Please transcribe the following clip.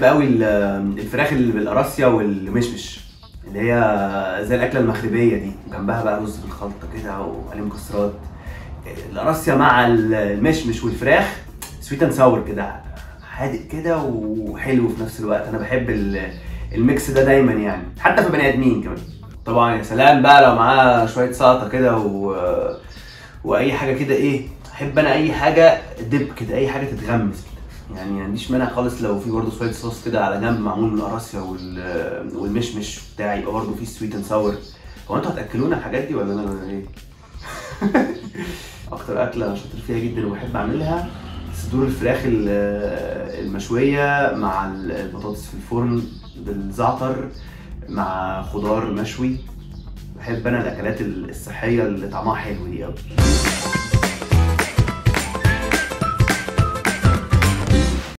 بحب قوي ال- الفراخ اللي بالقراصية والمشمش اللي هي زي الاكله المغربيه دي جنبها بقى رز بالخلطه كده وعليه مكسرات القراصية مع المشمش والفراخ سويت اند ساور كده حادق كده وحلو في نفس الوقت انا بحب ال- الميكس ده دايما يعني حتى في بني ادمين كمان طبعا يا سلام بقى لو معاه شويه سلطه كده و... واي حاجه كده ايه احب انا اي حاجه دب كده اي حاجه تتغمس كده يعني ما عنديش مانع خالص لو في برضه شويه صوص كده على جنب معمول من القراصية وال... والمشمش بتاعي يبقى برضه فيه سويت اند ساور هو انتوا هتاكلونا الحاجات دي ولا انا ولا ايه؟ اكتر اكله انا شاطر فيها جدا وبحب اعملها صدور الفراخ ال- المشويه مع البطاطس في الفرن بالزعتر مع خضار مشوي بحب انا الاكلات الصحيه اللي طعمها حلو دي قوي